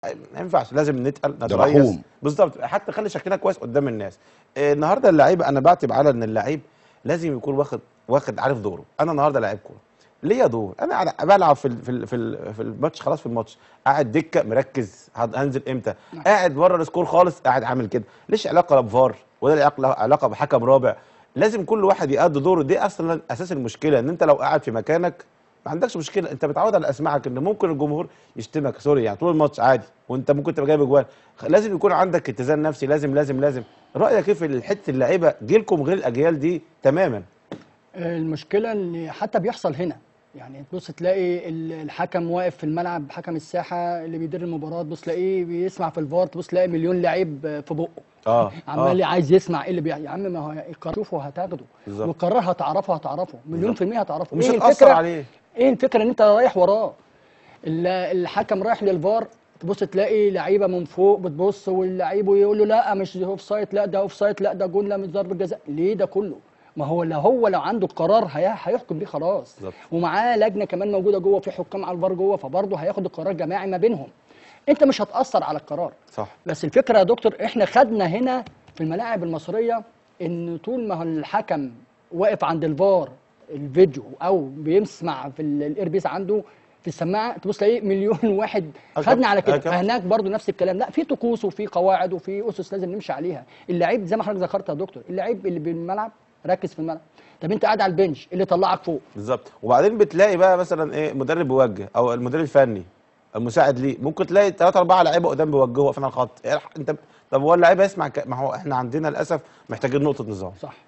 ما ينفعش لازم نتقل ده نتريث رحوم. بالظبط حتى خلي شكلنا كويس قدام الناس آه، النهارده اللعيب انا بعتب على ان اللعيب لازم يكون واخد واخد عارف دوره انا النهارده لعيب كوره ليا دور انا قاعد بلعب في ال- في ال- في ال- في الماتش خلاص في الماتش قاعد دكه مركز هد- هنزل امتى قاعد بره السكور خالص قاعد عامل كده ليش علاقه لا بفار ولا ليه علاقه علاقه بحكم رابع لازم كل واحد يأدي دوره دي اصلا اساس المشكله ان انت لو قاعد في مكانك ما عندكش مشكله انت متعود على اسمعك ان ممكن الجمهور يشتمك سوري يعني طول الماتش عادي وانت ممكن تبقى جايب اجوان خ- لازم يكون عندك اتزان نفسي لازم لازم لازم رايك ايه في حته اللعيبه جيلكم غير الاجيال دي تماما المشكله ان حتى بيحصل هنا يعني تبص تلاقي ال- الحكم واقف في الملعب حكم الساحه اللي بيدير المباراه تبص تلاقيه بيسمع في الفار تبص تلاقي مليون لعيب في بقه اه عمال عايز يسمع ايه اللي بيحصل يا عم ما هو القرار شوفه هتاخده بالظبط. والقرار هتعرفه هتعرفه مليون بالظبط. في المية هتعرفه ومش ايه هتأثر الفكرة عليه. ايه الفكرة ان انت رايح وراه ال- الحكم رايح للفار تبص تلاقي لعيبه من فوق بتبص واللعيب يقول له لا مش اوف سايد لا ده اوف سايد لا ده جون لا مش ضربه جزاء ليه ده كله ما هو لو هو لو عنده القرار هي- هيحكم بيه خلاص بالظبط. ومعاه لجنه كمان موجوده جوه في حكام على الفار جوه فبرضه هياخد القرار جماعي ما بينهم انت مش هتاثر على القرار صح بس الفكره يا دكتور احنا خدنا هنا في الملاعب المصريه ان طول ما هو الحكم واقف عند الفار الفيديو او بيسمع في ال- الايربيس عنده في السماعه تبص تلاقيه مليون واحد أكم- خدنا على كده أكم. فهناك برضو نفس الكلام لا في طقوس وفي قواعد وفي اسس لازم نمشي عليها اللعيب زي ما حضرتك ذكرت يا دكتور اللعيب اللي بالملعب ركز في الملعب طب انت قاعد على البنش اللي طلعك فوق بالظبط وبعدين بتلاقي بقى مثلا ايه مدرب بيوجه او المدير الفني المساعد ليه ممكن تلاقي ثلاثة أربعة لعيبة قدام بيوجهوا واقفين على الخط إيه الح- انت طب هو اللعيب هيسمع ك... ما هو احنا عندنا للاسف محتاجين نقطة نظام صح